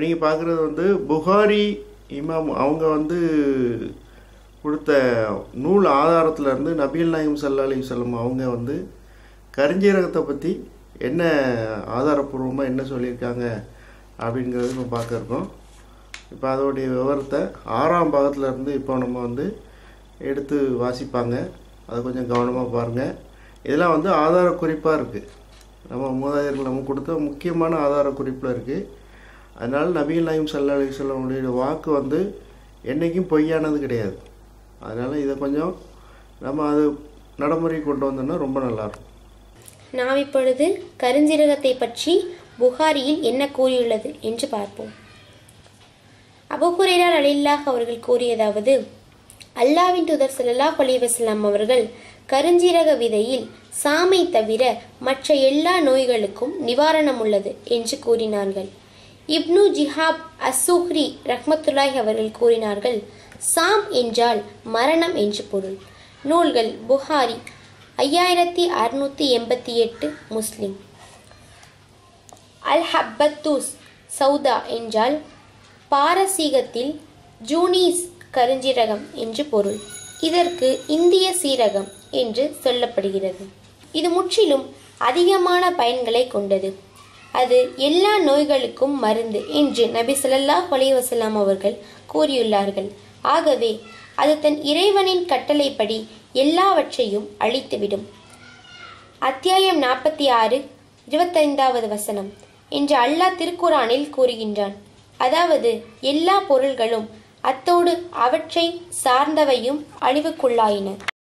இப்போ நீங்கள் பார்க்குறது வந்து புகாரி இமாம் அவங்க வந்து கொடுத்த நூல் ஆதாரத்துல இருந்து நபிகள் நாயகம் சல்லா அலி வல்லம் அவங்க வந்து கருஞ்சீரகத்தை பற்றி என்ன ஆதாரப்பூர்வமாக என்ன சொல்லியிருக்காங்க அப்படிங்கிறது நம்ம பார்க்க இருக்கோம் இப்போ அதோடைய விவரத்தை ஆறாம் பாகத்துல இருந்து இப்போ நம்ம வந்து எடுத்து வாசிப்பாங்க அதை கொஞ்சம் கவனமாக பாருங்கள் இதெல்லாம் வந்து ஆதார குறிப்பாக இருக்குது நம்ம மூதாதையர்கள் நம்ம கொடுத்த முக்கியமான ஆதார குறிப்பில் இருக்குது அதனால் நபிகள் நாயம் சல்லா அலி சொல்லமுடைய வாக்கு வந்து என்றைக்கும் பொய்யானது கிடையாது அதனால் இதை கொஞ்சம் நம்ம அது நடைமுறைக்கு கொண்டு வந்தோம்னா ரொம்ப நல்லாயிருக்கும் நாம் இப்பொழுது கருஞ்சீரகத்தை பற்றி புகாரியில் என்ன கூறியுள்ளது என்று பார்ப்போம் அபுஹுரேரார் அலில்லாஹ் அவர்கள் கூறியதாவது அல்லாவின் தூதர் ஸல்லல்லாஹு அலைஹி வஸல்லம் அவர்கள் கருஞ்சீரக விதையில் சாமை தவிர மற்ற எல்லா நோய்களுக்கும் நிவாரணம் உள்ளது என்று கூறினார்கள் இப்னு ஜிஹாப் அஸ்ஸுஹ்ரி ரஹ்மத்துல்லாஹி அவர்கள் கூறினார்கள் சாம் என்றால் மரணம் என்று பொருள் நூல்கள் புகாரி ஐயாயிரத்தி அறுநூற்றி எண்பத்தி எட்டு முஸ்லிம் அல் ஹப்பத்தூஸ் சௌதா என்றால் பாரசீகத்தில் ஜூனீஸ் கருஞ்சீரகம் என்று பொருள் இதற்கு இந்திய சீரகம் என்று சொல்லப்படுகிறது இது முற்றிலும் அதிகமான பயன்களை கொண்டது அது எல்லா நோய்களுக்கும் மருந்து என்று நபி ஸல்லல்லாஹு அலைஹி வஸல்லம் அவர்கள் கூறியுள்ளார்கள் ஆகவே அது தன் இறைவனின் கட்டளைப்படி எல்லாவற்றையும் அழித்துவிடும் அத்தியாயம் நாற்பத்தி ஆறு இருபத்தைந்தாவது வசனம் என்று அல்லாஹ் திருக்குரானில் கூறுகின்றான் அதாவது எல்லா பொருள்களும் அத்தோடு அவற்றை சார்ந்தவையும் அழிவுக்குள்ளாயின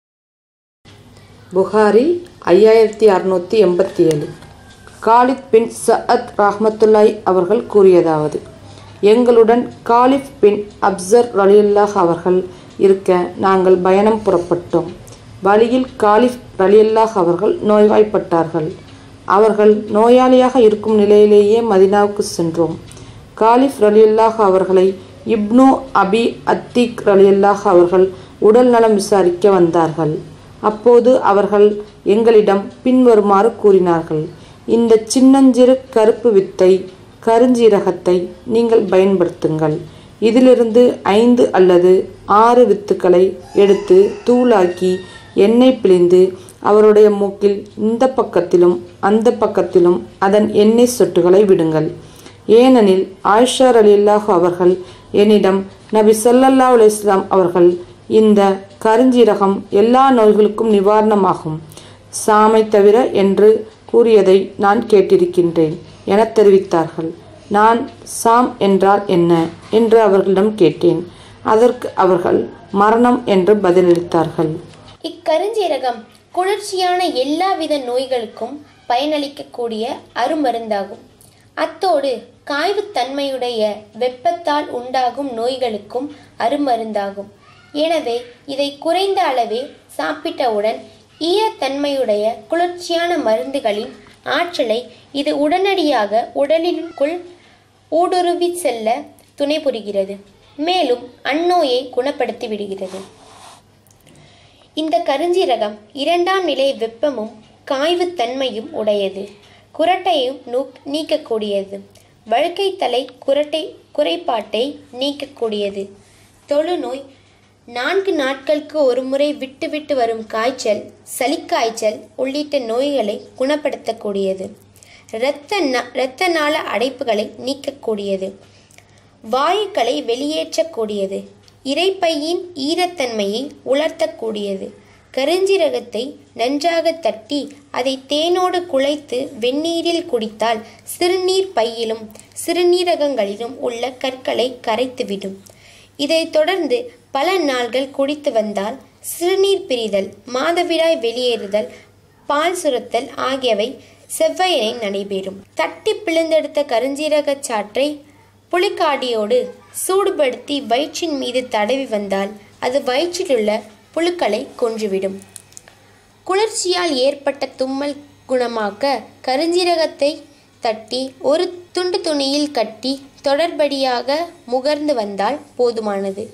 புகாரி ஐயாயிரத்தி அறுநூற்றி எண்பத்தி ஏழு காலித் பின் சஅத் ரஹ்மத்துல்லாய் அவர்கள் கூறியதாவது எங்களுடன் காலிஃப் பின் அப்சர் ரலியுல்லாஹ் அவர்கள் இருக்க நாங்கள் பயணம் புறப்பட்டோம் வழியில் காலிஃப் ரலியுல்லாஹ் அவர்கள் நோய்வாய்ப்பட்டார்கள் அவர்கள் நோயாளியாக இருக்கும் நிலையிலேயே மதினாவுக்கு சென்றோம் காலிஃப் ரலியுல்லாஹ் அவர்களை இப்னு அபி அத்திக் ரலியுல்லாஹ் அவர்கள் உடல் நலம் விசாரிக்க வந்தார்கள் அப்போது அவர்கள் எங்களிடம் பின்வருமாறு கூறினார்கள் இந்த சின்னஞ்சிறு கருப்பு வித்தை கருஞ்சீரகத்தை நீங்கள் பயன்படுத்துங்கள் இதிலிருந்து ஐந்து அல்லது ஆறு வித்துக்களை எடுத்து தூளாக்கி எண்ணெய் பிழிந்து அவருடைய மூக்கில் இந்த பக்கத்திலும் அந்த பக்கத்திலும் அதன் எண்ணெய் சொட்டுகளை விடுங்கள் ஏனெனில் ஆயிஷா அலில்லாஹ் அவர்கள் என்னிடம் நபி ஸல்லல்லாஹு அலைஹி வஸல்லம் அவர்கள் இந்த கருஞ்சீரகம் எல்லா நோய்களுக்கும் நிவாரணமாகும் சாமை தவிர என்று கூறியதை நான் கேட்டிருக்கின்றேன் எனத் தெரிவித்தார்கள் நான் சாம் என்றால் என்ன என்று அவர்களிடம் கேட்டேன் அதற்கு அவர்கள் மரணம் என்று பதிலளித்தார்கள் இக்கருஞ்சீரகம் குளிர்ச்சியான எல்லாவித நோய்களுக்கும் பயனளிக்கக்கூடிய அருமருந்தாகும் அத்தோடு காய்வுத்தன்மையுடைய வெப்பத்தால் உண்டாகும் நோய்களுக்கும் அருமருந்தாகும் எனவே இதை குறைந்த அளவே சாப்பிட்டவுடன் ஈரத்தன்மையுடைய குளிர்ச்சியான மருந்துகளின் ஆற்றலை இது உடனடியாக உடலினுக்குள் ஊடுருவி செல்ல துணை புரிகிறது மேலும் அந்நோயை குணப்படுத்தி விடுகிறது இந்த கருஞ்சீரகம் இரண்டாம் நிலை வெப்பமும் காய்வுத்தன்மையும் உடையது குரட்டையும் நூக் நீக்கக்கூடியது வழுக்கை தலை குரட்டை குறைபாட்டை நீக்கக்கூடியது தொழுநோய் நான்கு நாட்களுக்கு ஒருமுறை விட்டு விட்டு வரும் காய்ச்சல் சளிக்காய்ச்சல் உள்ளிட்ட நோய்களை குணப்படுத்தக்கூடியது இரத்த ந- இரத்த நாள அடைப்புகளை நீக்கக்கூடியது வாயுக்களை வெளியேற்றக்கூடியது இரைப்பையின் ஈரத்தன்மையை உலர்த்தக்கூடியது கருஞ்சீரகத்தை நன்றாக தட்டி அதை தேனோடு குழைத்து வெந்நீரில் குடித்தால் சிறுநீர் பையிலும் சிறுநீரகங்களிலும் உள்ள கற்களை கரைத்துவிடும் இதைத் தொடர்ந்து பல நாள்கள் குடித்து வந்தால் சிறுநீர் பிரிதல் மாதவிடாய் வெளியேறுதல் பால் சுரத்தல் ஆகியவை செவ்வையனை நடைபெறும் தட்டி பிளந்தெடுத்த கருஞ்சீரகச் சாற்றை புளிக்காடியோடு சூடுபடுத்தி வயிற்றின் மீது தடவி வந்தால் அது வயிற்றிலுள்ள புழுக்களை கொன்றுவிடும் குளிர்ச்சியால் ஏற்பட்ட தும்மல் குணமாக்க கருஞ்சீரகத்தை தட்டி ஒரு துண்டு துணியில் கட்டி தொடர்படியாக முகர்ந்து வந்தால் போதுமானது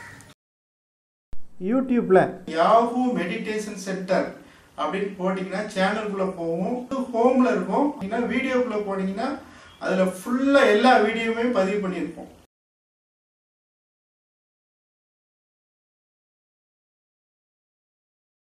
யூடியூப்பில் யாஹூ மெடிடேஷன் சென்டர் அப்படின்னு போட்டிங்கன்னா சேனலுக்குள்ளே போகும் ஹோமில் இருக்கும் இல்லைன்னா வீடியோக்குள்ளே போனீங்கன்னா அதில் ஃபுல்லாக எல்லா வீடியோவுமே பதிவு பண்ணியிருப்போம்